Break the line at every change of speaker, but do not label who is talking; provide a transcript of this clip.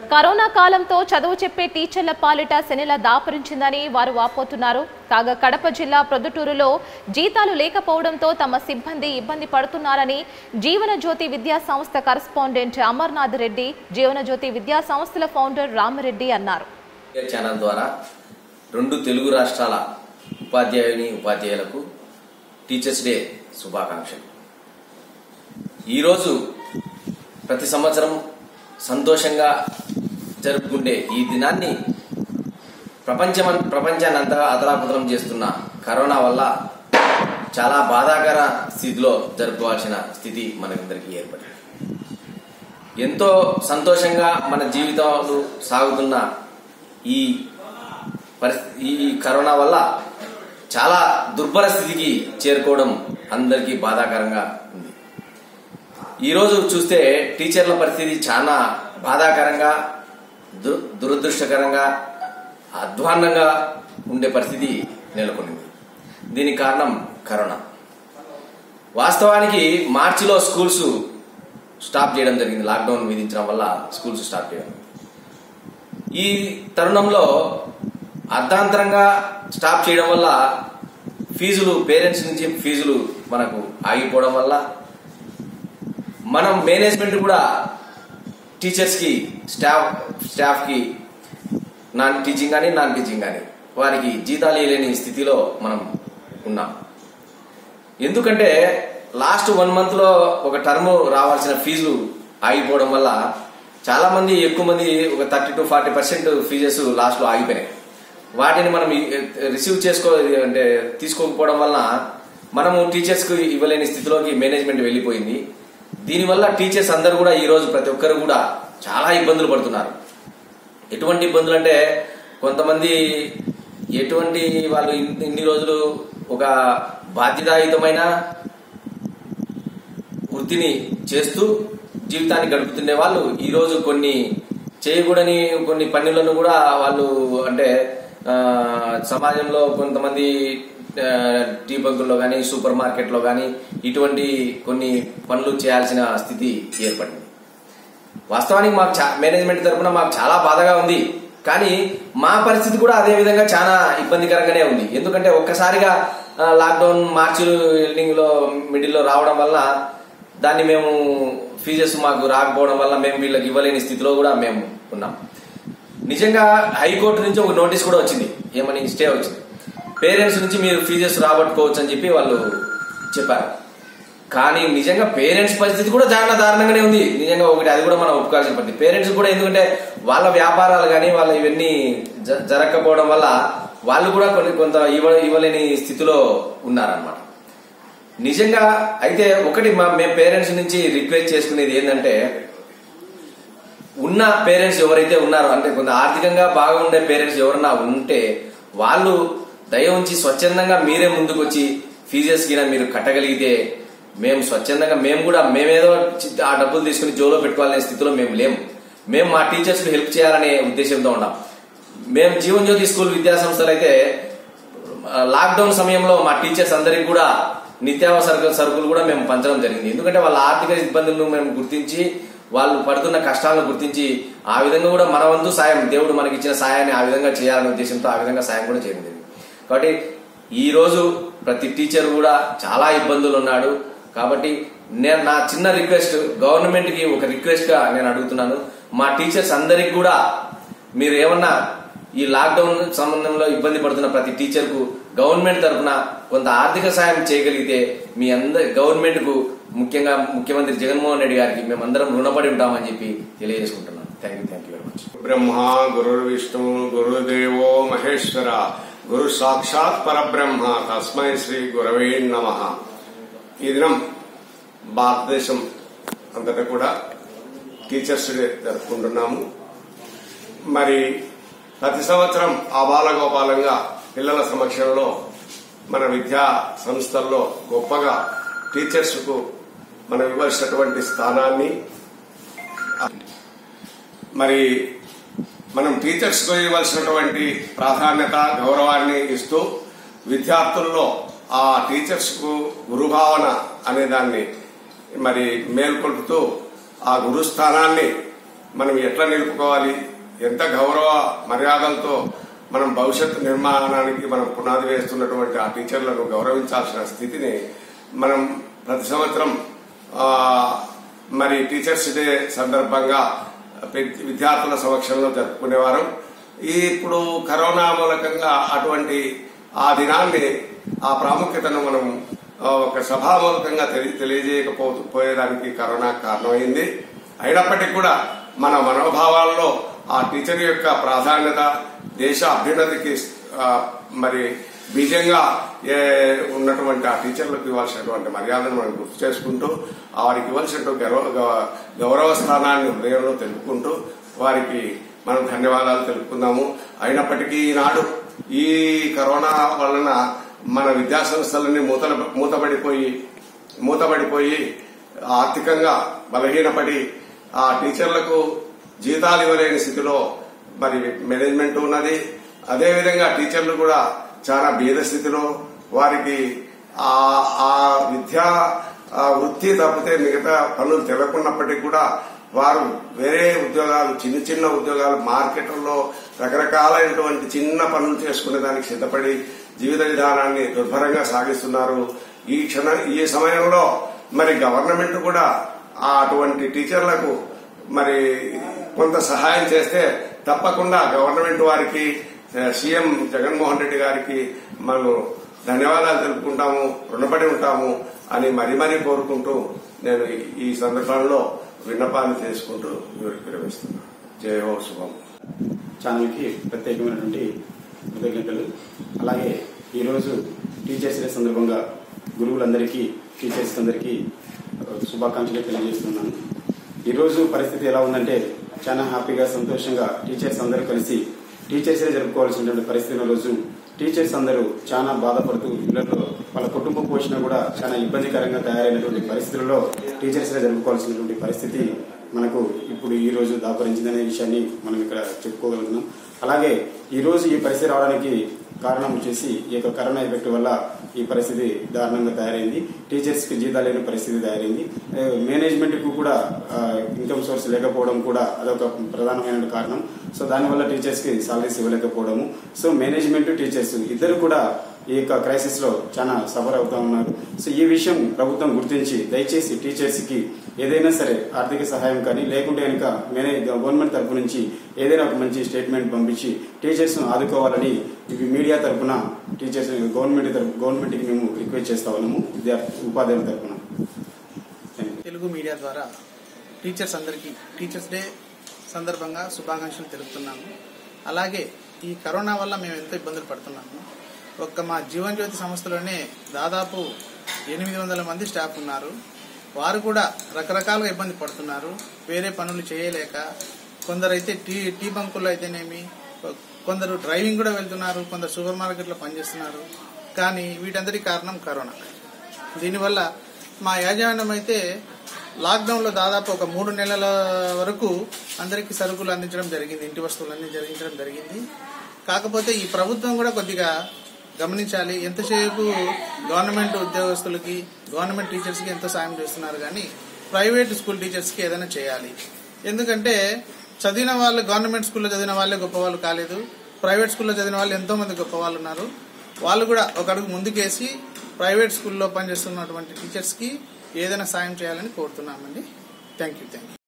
Corona కాలంతో చదువు చెప్పే టీచర్ల పాలిట శనిల దాపరించిందని వారు వాపోతున్నారు కాగా కడప జిల్లా ప్రొద్దుటూరులో జీతాలు లేకపోవడంతో తమ సిబ్బంది ఇబ్బంది పడుతున్నారని జీవన జ్యోతి విద్యా సంస్థ కరస్పాండెంట్ అమర్నాథ్ రెడ్డి జీవన జ్యోతి విద్యా సంస్థల ఫౌండర్ రామరెడ్డి అన్నారు
మీడియా ఛానల్ ద్వారా రెండు తెలుగు రాష్ట్రాల ఉపాధ్యాయుని ఉపాధ్యాయులకు టీచర్స్ డే శుభాకాంక్షలు ఈరోజు ప్రతి సంవత్సరం సంతోషంగా జరుపుకుంటే ఈ దినాన్ని ప్రపంచం ప్రపంచాన్ని అంతగా అతలాకుతలం చేస్తున్న కరోనా వల్ల చాలా బాధాకర స్థితిలో జరుపుకోవాల్సిన స్థితి మనకందరికీ ఏర్పడింది ఎంతో సంతోషంగా మన జీవితాలు సాగుతున్న ఈ పరిస్థితి ఈ కరోనా వల్ల చాలా దుర్భర స్థితికి చేరుకోవడం అందరికీ బాధాకరంగా ఉంది ఈరోజు చూస్తే టీచర్ల పరిస్థితి చాలా బాధాకరంగా దు- దురదృష్టకరంగా అధ్వాన్నంగా ఉండే పరిస్థితి నెలకొనింది దీనికి కారణం కరోనా వాస్తవానికి మార్చిలో స్కూల్స్ స్టాప్ చేయడం జరిగింది లాక్డౌన్ విధించడం వల్ల స్కూల్స్ స్టాప్ చేయడం ఈ తరుణంలో అర్ధాంతరంగా స్టాప్ చేయడం వల్ల ఫీజులు పేరెంట్స్ నుంచి ఫీజులు మనకు ఆగిపోవడం వల్ల మనం మేనేజ్మెంట్ కూడా టీచర్స్కి స్టాఫ్ స్టాఫ్కి నాన్ టీచింగ్ కానీ నాన్ టీచింగ్ కానీ వారికి జీతాలు ఇవ్వలేని స్థితిలో మనం ఉన్నాం ఎందుకంటే లాస్ట్ వన్ మంత్లో ఒక టర్మ్ రావాల్సిన ఫీజులు ఆగిపోవడం వల్ల చాలా మంది ఎక్కువ మంది ఒక thirty to forty percent fees లాస్ట్లో ఆగిపోయినాయి వాటిని మనం రిసీవ్ చేసుకో అంటే తీసుకోకపోవడం వలన మనము టీచర్స్కి ఇవ్వలేని స్థితిలోకి మేనేజ్మెంట్ వెళ్ళిపోయింది దీనివల్ల టీచర్స్ అందరూ కూడా ఈ రోజు ప్రతి ఒక్కరు కూడా చాలా ఇబ్బందులు పడుతున్నారు ఎటువంటి ఇబ్బందులు అంటే కొంతమంది ఎటువంటి వాళ్ళు ఇన్ని ఇన్ని రోజులు ఒక బాధ్యతాయుతమైన వృత్తిని చేస్తూ జీవితాన్ని గడుపుతుండే వాళ్ళు ఈ రోజు కొన్ని చేయకూడని కొన్ని పనులను కూడా వాళ్ళు అంటే ఆ, సమాజంలో కొంతమంది ఆ, టీ బంకుల్లో కానీ సూపర్ మార్కెట్లో కానీ ఇటువంటి కొన్ని పనులు చేయాల్సిన స్థితి ఏర్పడింది వాస్తవానికి మాకు చా- మేనేజ్మెంట్ తరపున మాకు చాలా బాధగా ఉంది కానీ మా పరిస్థితి కూడా అదే విధంగా చాలా ఇబ్బందికరంగానే ఉంది ఎందుకంటే ఒక్కసారిగా ఆ, లాక్డౌన్ మార్చి ఎండింగ్ లో మిడిల్ లో రావడం వల్ల దాన్ని మేము ఫీజెస్ మాకు రాకపోవడం వల్ల మేము వీళ్ళకి ఇవ్వలేని స్థితిలో కూడా మేము ఉన్నాం నిజంగా హైకోర్టు నుంచి ఒక నోటీస్ కూడా వచ్చింది ఏమని స్టే వచ్చింది పేరెంట్స్ నుంచి మీరు ఫీజెస్ రాబట్టుకోవచ్చు అని చెప్పి వాళ్ళు చెప్పారు కానీ నిజంగా పేరెంట్స్ పరిస్థితి కూడా చాలా దారుణంగానే ఉంది నిజంగా ఒకటి అది కూడా మనం ఒప్పుకోవాల్సిన పరిస్థితి పేరెంట్స్ కూడా ఎందుకంటే వాళ్ళ వ్యాపారాలు కానీ వాళ్ళ ఇవన్నీ జ- జరగకపోవడం వల్ల వాళ్ళు కూడా కొన్ని కొంత ఇవ్వ ఇవ్వలేని స్థితిలో ఉన్నారన్నమాట నిజంగా అయితే ఒకటి మా మేము పేరెంట్స్ నుంచి రిక్వెస్ట్ చేసుకునేది ఏంటంటే ఉన్న పేరెంట్స్ ఎవరైతే ఉన్నారో అంటే కొంత ఆర్థికంగా బాగా ఉండే పేరెంట్స్ ఎవరన్నా ఉంటే వాళ్ళు దయ ఉంచి స్వచ్ఛందంగా మీరే ముందుకు వచ్చి ఫీజెస్ కింద మీరు కట్టగలిగితే మేము స్వచ్ఛందంగా మేము కూడా మేమేదో చి- ఆ డబ్బులు తీసుకుని జోలో పెట్టుకోవాలనే స్థితిలో మేము లేము మేము మా టీచర్స్ హెల్ప్ చేయాలనే ఉద్దేశంతో ఉన్నాం మేము జీవన్ జ్యోతి స్కూల్ విద్యా సంస్థలు అయితే ఆ, లాక్డౌన్ సమయంలో మా టీచర్స్ అందరికి కూడా నిత్యావసర సరుకులు కూడా మేము పంచడం జరిగింది ఎందుకంటే వాళ్ళ ఆర్థిక ఇబ్బందులను మేము గుర్తించి వాళ్ళు పడుతున్న కష్టాలను గుర్తించి ఆ విధంగా కూడా మన వంతు సాయం దేవుడు మనకి ఇచ్చిన సాయాన్ని ఆ విధంగా చేయాలనే ఉద్దేశంతో ఆ విధంగా సాయం కూడా చేయడం జరిగింది కాబట్టి ఈ రోజు ప్రతి టీచర్ కూడా చాలా ఇబ్బందులు ఉన్నాడు కాబట్టి నేను నా చిన్న రిక్వెస్ట్ గవర్నమెంట్ కి ఒక రిక్వెస్ట్ గా నేను అడుగుతున్నాను మా టీచర్స్ అందరికి కూడా మీరు ఏమన్నా ఈ లాక్డౌన్ సంబంధంలో ఇబ్బంది పడుతున్న ప్రతి టీచర్ కు గవర్నమెంట్ తరఫున కొంత ఆర్థిక సాయం చేయగలిగితే మీ అందరి గవర్నమెంట్ కు ముఖ్యంగా ముఖ్యమంత్రి జగన్మోహన్ రెడ్డి గారికి మేమందరం రుణపడి ఉంటామని చెప్పి తెలియజేసుకుంటున్నాను thank you thank you very much
Brahma గురుర్విష్ణు గురుదేవో మహేశ్వర గురు సాక్షాత్ పరబ్రహ్మ తస్మై శ్రీ గురవే నమ ఈ దినం భారతదేశం అంతటా కూడా టీచర్స్ డే జరుపుకుంటున్నాము మరి ప్రతి సంవత్సరం ఆబాలగోపాలంగా పిల్లల సమక్షంలో మన విద్యా సంస్థల్లో గొప్పగా టీచర్స్ కు మనం ఇవ్వాల్సినటువంటి స్థానాన్ని మరి మనం టీచర్స్ కు ఇవ్వాల్సినటువంటి ప్రాధాన్యత గౌరవాన్ని ఇస్తూ విద్యార్థుల్లో ఆ టీచర్స్ కు గురుభావన అనే దాన్ని మరి మేల్కొల్పుతూ ఆ గురుస్థానాన్ని మనం ఎట్లా నిలుపుకోవాలి ఎంత గౌరవ మర్యాదలతో మనం భవిష్యత్తు నిర్మాణానికి మనం పునాది వేస్తున్నటువంటి ఆ టీచర్లను గౌరవించాల్సిన స్థితిని మనం ప్రతి సంవత్సరం ఆ, మరి టీచర్స్ డే సందర్భంగా పె- విద్యార్థుల సమక్షంలో జరుపుకునేవారు ఈ ఇప్పుడు కరోనా మూలకంగా అటువంటి ఆ దినాన్ని ఆ ప్రాముఖ్యతను మనం ఆ, ఒక సభామూలకంగా తెలి తెలియజేయకపో పోయేదానికి కరోనా కారణమైంది అయినప్పటికీ కూడా మన మనోభావాల్లో ఆ టీచర్ యొక్క ప్రాధాన్యత దేశ అభ్యున్నతికి ఆ, మరి బీజంగా ఏ ఉన్నటువంటి ఆ టీచర్లకు ఇవ్వాల్సినటువంటి మర్యాదను మనం గుర్తు చేసుకుంటూ వారికి ఇవ్వాల్సినటువంటి గౌరవ గౌ- గౌరవ స్థానాన్ని హృదయంలో తెలుపుకుంటూ వారికి మనం ధన్యవాదాలు తెలుపుకుందాము అయినప్పటికీ ఈనాడు ఈ కరోనా వలన మన విద్యా సంస్థలన్నీ మూతల మూతపడిపోయి మూతపడిపోయి ఆర్థికంగా బలహీనపడి ఆ టీచర్లకు జీతాలు ఇవ్వలేని స్థితిలో మరి మేనేజ్మెంట్ ఉన్నది అదేవిధంగా టీచర్లు కూడా చాలా బీద స్థితిలో వారికి ఆ ఆ విద్యా ఆ వృత్తి తప్పితే మిగతా పనులు తెలియకున్నప్పటికీ కూడా వారు వేరే ఉద్యోగాలు చిన్న చిన్న ఉద్యోగాలు మార్కెట్లలో రకరకాలైనటువంటి చిన్న పనులు చేసుకునే దానికి సిద్ధపడి జీవిత విధానాన్ని దుర్భరంగా సాగిస్తున్నారు ఈ క్షణ ఈ సమయంలో మరి గవర్నమెంట్ కూడా ఆ అటువంటి టీచర్లకు మరి కొంత సహాయం చేస్తే తప్పకుండా గవర్నమెంట్ వారికి ఆ, సీఎం జగన్మోహన్ రెడ్డి గారికి మనం ధన్యవాదాలు తెలుపుకుంటాము రుణపడి ఉంటాము అని మరీ మరీ కోరుకుంటూ నేను ఈ- ఈ సందర్భంలో విన్నపాన్ని చేసుకుంటూ విరమిస్తున్నాను జయ హో శుభం
ఛానల్కి ప్రత్యేకమైనటువంటి కృతజ్ఞతలు అలాగే ఈరోజు టీచర్స్ డే సందర్భంగా గురువులందరికీ టీచర్స్ అందరికీ ఆ, శుభాకాంక్షలు తెలియజేస్తున్నాను ఈరోజు పరిస్థితి ఎలా ఉందంటే చాలా హ్యాపీగా సంతోషంగా టీచర్స్ అందరూ కలిసి టీచర్స్ డే జరుపుకోవాల్సినటువంటి పరిస్థితి ఉన్న రోజు టీచర్స్ అందరూ చాలా బాధపడుతూ ఇళ్లలో వాళ్ళ కుటుంబ పోషణ కూడా చాలా ఇబ్బందికరంగా తయారైనటువంటి పరిస్థితుల్లో టీచర్స్ డే జరుపుకోవాల్సినటువంటి పరిస్థితి మనకు ఇప్పుడు ఈ రోజు దాపరించిందనే విషయాన్ని మనం ఇక్కడ చెప్పుకోగలుగుతున్నాం అలాగే ఈ రోజు ఈ పరిస్థితి రావడానికి కారణం వచ్చేసి ఈ యొక్క కరోనా ఎఫెక్ట్ వల్ల ఈ పరిస్థితి దారుణంగా తయారైంది టీచర్స్ కి జీతాలు లేని పరిస్థితి తయారైంది మేనేజ్మెంట్ కు కూడా ఇన్కమ్ సోర్స్ లేకపోవడం కూడా అదొక ప్రధానమైన కారణం సో దానివల్ల టీచర్స్ కి సాలరీస్ ఇవ్వలేకపోవడము సో మేనేజ్మెంట్ టీచర్స్ ఇద్దరు కూడా ఈ యొక్క క్రైసిస్ లో చాలా సఫర్ అవుతా ఉన్నారు సో ఈ విషయం ప్రభుత్వం గుర్తించి దయచేసి టీచర్స్ కి ఏదైనా సరే ఆర్థిక సహాయం కానీ లేకుంటే కనుక మేనే గవర్నమెంట్ తరపు నుంచి ఏదైనా ఒక మంచి స్టేట్మెంట్ పంపించి టీచర్స్ ను ఆదుకోవాలని ఇవి మీడియా తరపున టీచర్స్ గవర్నమెంట్ తరపు గవర్నమెంట్ కి మేము రిక్వెస్ట్ చేస్తా ఉన్నాము విద్యార్థి ఉపాధ్యాయుల తరపున Thank you.
తెలుగు మీడియా ద్వారా టీచర్స్ అందరికీ టీచర్స్ డే సందర్భంగా శుభాకాంక్షలు తెలుపుతున్నాము అలాగే ఈ కరోనా వల్ల మేము ఎంతో ఇబ్బందులు పడుతున్నాము ఒక్క మా జీవన్ జ్యోతి సంస్థలోనే దాదాపు ఎనిమిది వందల మంది స్టాఫ్ ఉన్నారు వారు కూడా రకరకాలుగా ఇబ్బంది పడుతున్నారు వేరే పనులు చేయలేక కొందరైతే టీ టీ బంకుల్లో అయితేనేమి కొందరు డ్రైవింగ్ కూడా వెళ్తున్నారు కొందరు సూపర్ మార్కెట్లో పనిచేస్తున్నారు కానీ వీటందరి కారణం కరోనా దీనివల్ల మా యాజమాన్యం అయితే లాక్డౌన్ లో దాదాపు ఒక మూడు నెలల వరకు అందరికీ సరుకులు అందించడం జరిగింది ఇంటి వస్తువులన్నీ జరిగించడం జరిగింది కాకపోతే ఈ ప్రభుత్వం కూడా కొద్దిగా గమనించాలి ఎంతసేపు గవర్నమెంట్ ఉద్యోగస్తులకి గవర్నమెంట్ టీచర్స్ కి ఎంతో సాయం చేస్తున్నారు కానీ ప్రైవేట్ స్కూల్ టీచర్స్ కి ఏదైనా చేయాలి ఎందుకంటే చదివిన వాళ్ళు గవర్నమెంట్ స్కూల్లో చదివిన వాళ్ళే గొప్ప వాళ్ళు కాలేదు ప్రైవేట్ స్కూల్లో చదివిన వాళ్ళు ఎంతో మంది గొప్ప వాళ్ళు ఉన్నారు వాళ్ళు కూడా ఒక అడుగు ముందుకేసి ప్రైవేట్ స్కూల్లో పనిచేస్తున్నటువంటి టీచర్స్ కి ఏదైనా సాయం చేయాలని కోరుతున్నామండి థ్యాంక్ యూ థ్యాంక్ యూ